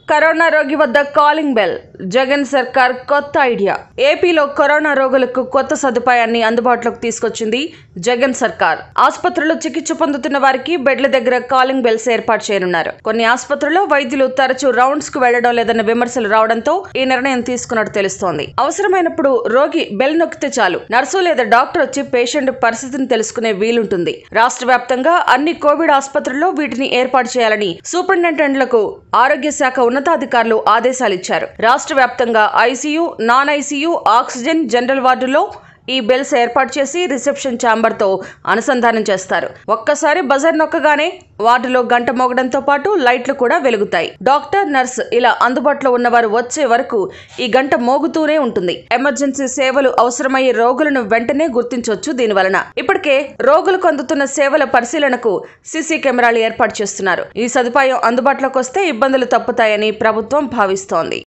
corona రోగి వద్ద calling bell Jagan సర్కార్ కొత్త ఐడియా ఏపీలో కరోనా రోగులకు కొత్త సదుపాయాన్ని అందుబాటులోకి తీసుకొచ్చింది జగన్ సర్కార్ ఆసుపత్రుల్లో చికిత్స పొందుతున్న వారికి బెడ్ల దగ్గర కాలింగ్ బెల్స్ ఏర్పాటు చేయనున్నారు కొన్ని ఆసుపత్రుల్లో వైద్యులు తరచూ రౌండ్స్ కు వెళ్లడం లేదన్న విమర్శలు రావడంతో ఈ నిర్ణయం తీసుకున్నట్టు తెలుస్తోంది అవసరమైనప్పుడు రోగి బెల్ నొక్కితే చాలు నర్సు లేదా డాక్టర్ వచ్చి పేషెంట్ పరిస్థితిని తెలుసుకునే వీలుంటుంది రాష్ట్ర వ్యాప్తంగా అన్ని కోవిడ్ ఆసుపత్రుల్లో వీటిని ఏర్పాటు చేయాలని సూపరింటెండెంట్లకు ఆరోగ్య శాఖ ఉన్నతాధికారులు ఆదేశాలు ఇచ్చారు రాష్ట్ర వ్యాప్తంగా ICU non ICU oxygen general వార్డులో ఈ బెల్స్ ఏర్పాటు చేసి రిసెప్షన్ ఛాంబర్ తో అనుసంధానం చేస్తారు ఒక్కసారి బజర్ నొక్కగానే వార్డులో గంట మోగడంతో పాటు లైట్లు కూడా వెలుగుతాయి డాక్టర్ నర్స్ ఇలా అందుబాటులో ఉన్నవారు వచ్చే వరకు ఈ గంట మోగుతూనే ఉంటుంది ఎమర్జెన్సీ సేవలు అవసరమయ్యే రోగులను వెంటనే గుర్తించవచ్చు దీని వలన ఇప్పటికే రోగులకు అందుతున్న సేవల పరిశీలనకు సీసీ కెమెరాలు ఏర్పాటు చేస్తున్నారు ఈ సదుపాయం అందుబాటులోకి వస్తే ఇబ్బందులు తప్పుతాయని ప్రభుత్వం భావిస్తోంది